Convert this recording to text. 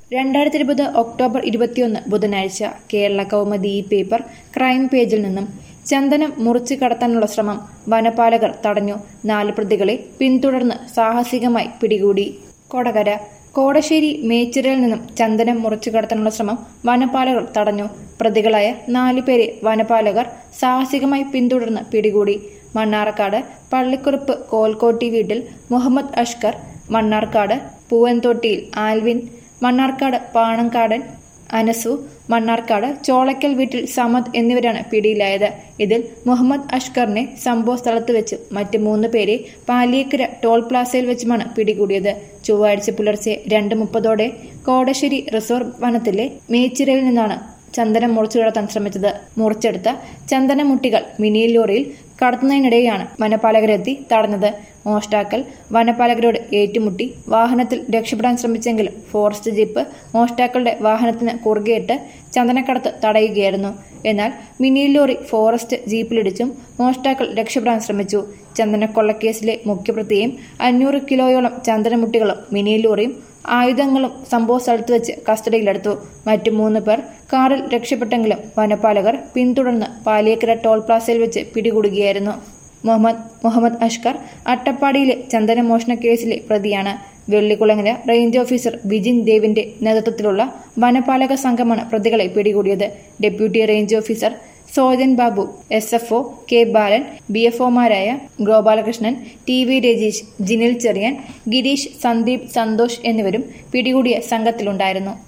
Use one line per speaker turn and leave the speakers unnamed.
രണ്ടായിരത്തി ഇരുപത് ഒക്ടോബർ ഇരുപത്തിയൊന്ന് ബുധനാഴ്ച കേരള കൗമുദി ഈ പേപ്പർ ക്രൈം പേജിൽ നിന്നും ചന്ദനം മുറിച്ചു കടത്താനുള്ള ശ്രമം വനപാലകർ തടഞ്ഞു നാല് പ്രതികളെ പിന്തുടർന്ന് സാഹസികമായി പിടികൂടി കൊടകര കോടശ്ശേരി മേച്ചിരയിൽ നിന്നും ചന്ദനം മുറിച്ചു കടത്താനുള്ള ശ്രമം വനപാലകർ തടഞ്ഞു പ്രതികളായ നാലു പേരെ വനപാലകർ സാഹസികമായി പിന്തുടർന്ന് പിടികൂടി മണ്ണാർക്കാട് പള്ളിക്കുറുപ്പ് കോൽക്കോട്ടി വീട്ടിൽ മുഹമ്മദ് അഷ്കർ മണ്ണാർക്കാട് പൂവൻതൊട്ടിയിൽ ആൽവിൻ മണ്ണാർക്കാട് പാണങ്കാടൻ അനസു മണ്ണാർക്കാട് ചോളയ്ക്കൽ വീട്ടിൽ സമദ് എന്നിവരാണ് പിടിയിലായത് ഇതിൽ മുഹമ്മദ് അഷ്കറിനെ സംഭവ സ്ഥലത്ത് വെച്ച് മറ്റ് മൂന്ന് പേരെ പാലിയേക്കര ടോൾ പ്ലാസയിൽ വെച്ചുമാണ് പിടികൂടിയത് ചൊവ്വാഴ്ച പുലർച്ചെ രണ്ട് മുപ്പതോടെ കോടശ്ശേരി റിസർവ് വനത്തിലെ മേച്ചിരയിൽ നിന്നാണ് ചന്ദനം മുറിച്ചു കടത്താൻ ശ്രമിച്ചത് മുറിച്ചെടുത്ത ചന്ദനമുട്ടികൾ മിനി ലോറിയിൽ കടത്തുന്നതിനിടെയാണ് വനപാലകരെത്തി തടഞ്ഞത് മോഷ്ടാക്കൾ വനപാലകരോട് ഏറ്റുമുട്ടി വാഹനത്തിൽ രക്ഷപ്പെടാൻ ശ്രമിച്ചെങ്കിലും ഫോറസ്റ്റ് ജീപ്പ് മോഷ്ടാക്കളുടെ വാഹനത്തിന് കുറുകെയിട്ട് ചന്ദനക്കടത്ത് തടയുകയായിരുന്നു എന്നാൽ മിനി ലോറി ഫോറസ്റ്റ് ജീപ്പിലിടിച്ചും മോഷ്ടാക്കൾ രക്ഷപ്പെടാൻ ശ്രമിച്ചു ചന്ദനക്കൊള്ളക്കേസിലെ മുഖ്യപ്രതിയെയും അഞ്ഞൂറ് കിലോയോളം ചന്ദനമുട്ടികളും മിനി ലോറിയും ആയുധങ്ങളും സംഭവ സ്ഥലത്ത് വെച്ച് കസ്റ്റഡിയിലെടുത്തു മറ്റു മൂന്ന് പേർ കാറിൽ രക്ഷപ്പെട്ടെങ്കിലും വനപാലകർ പിന്തുടർന്ന് പാലിയേക്കര ടോൾ പ്ലാസയിൽ വെച്ച് പിടികൂടുകയായിരുന്നു മുഹമ്മദ് മുഹമ്മദ് അഷ്കർ അട്ടപ്പാടിയിലെ ചന്ദനമോഷണ കേസിലെ പ്രതിയാണ് വെള്ളിക്കുളങ്ങര റേഞ്ച് ഓഫീസർ വിജിൻ ദേവിന്റെ നേതൃത്വത്തിലുള്ള വനപാലക സംഘമാണ് പ്രതികളെ പിടികൂടിയത് deputy range officer Sojan Babu S F O K Balan B F ഒമാരായ ഗോപാലകൃഷ്ണൻ ടി വി രജീഷ് ജിനിൽ ചെറിയൻ ഗിരീഷ് സന്ദീപ് സന്തോഷ് എന്നിവരും പിടികൂടിയ സംഘത്തിലുണ്ടായിരുന്നു